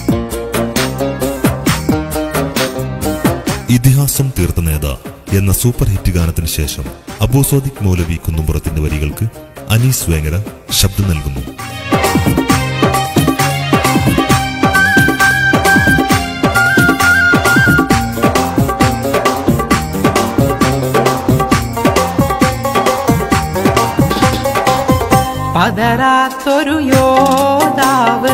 ഇതിഹാസം തീർത്ത നേത എന്ന സൂപ്പർ ഹിറ്റ് ഗാനത്തിന് ശേഷം അബൂസോദിക് മൗലവി കുന്നുംപുറത്തിന്റെ വരികൾക്ക് അനീസ് വേങ്ങര ശബ്ദം നൽകുന്നു പതറാത്തൊരു യോദ്ധാവ്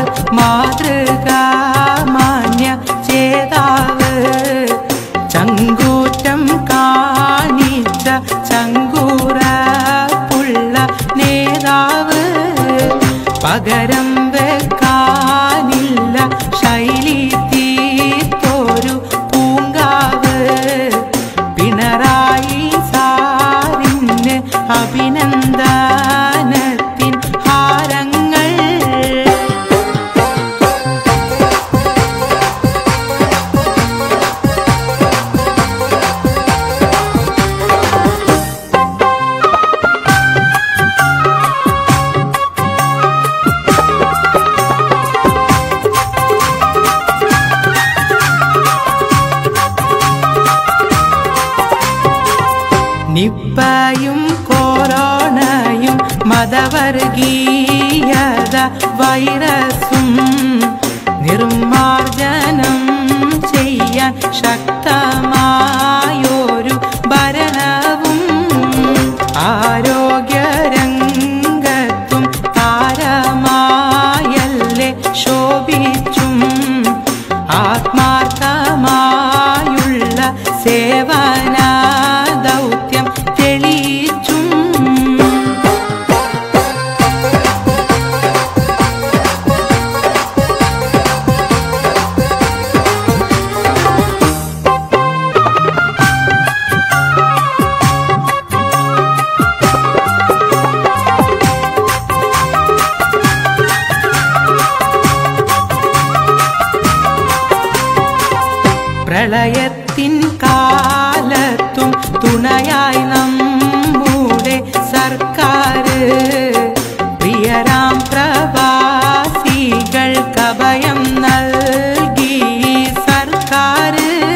മാതൃകാമാന്യ ചേതാവ് ചങ്കൂറ്റം കാണിച്ച ചങ്കൂറ പുള്ള നേതാവ് പകരം വെക്കാനില്ല ശൈലി തീർത്തൊരു പൂങ്കാവ് പിണറായി സാറിന് അഭിനന്ദനത്തിൻ ഹാരങ്ങൾ നിപ്പയും കൊറോണയും മതവർഗീയത വൈറസും നിർമാർജനം ചെയ്യാൻ ശക്തമായൊരു ഭരണവും ആരോഗ്യരംഗത്തും താരമായല്ലേ ശോഭിച്ചും ആത്മാർത്ഥമായുള്ള സേവന ദൗത്യം തെളിയിച്ചും പ്രളയത്തിൻ കാലത്തും തുണയായി നമ്മുടെ സർക്കാർ പ്രിയരാം പ്രവാസികൾക്ക് അഭയം നൽകി സർക്കാർ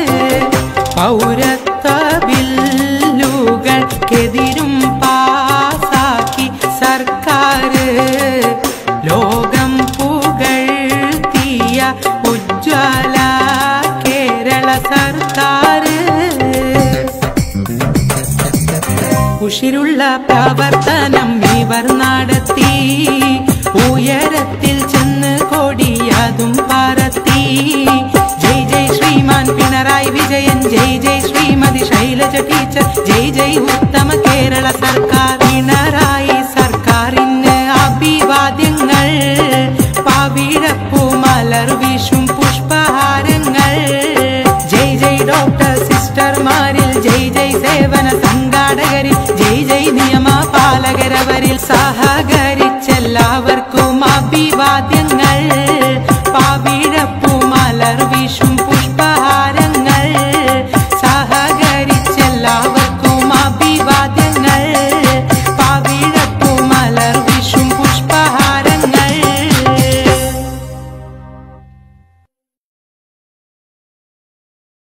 പൗരത്വ ബില്ലുകൾക്കെതിരും പാസാക്കി സർക്കാർ ലോകം പുകഴ്ത്തിയ ഉജ്ജ്വല കേരള സർക്കാർ ഉഷിരുള്ള പ്രവർത്തനം ഇവർ നടത്തി ഉയരത്തിൽ ചെന്ന് കൊടിയതും പറത്തി ജയ് ജയ് ശ്രീമാൻ പിണറായി വിജയൻ ജയ് ജയ് ശ്രീമതി ശൈലജ ടീച്ചർ ജയ് ജയ് ഉത്തമ കേരള സർക്കാർ പിണറായി സർക്കാരിന് അഭിവാദ്യങ്ങൾ പവിഴപ്പൂ മലർ വിഷും പുഷ്പഹാരങ്ങൾ ജയ് ജയ് ഡോക്ടർ സിസ്റ്റർമാരിൽ ജയ് ജയ് സേവന സംഘാടകരിൽ ജയ് ജയ് നിയമ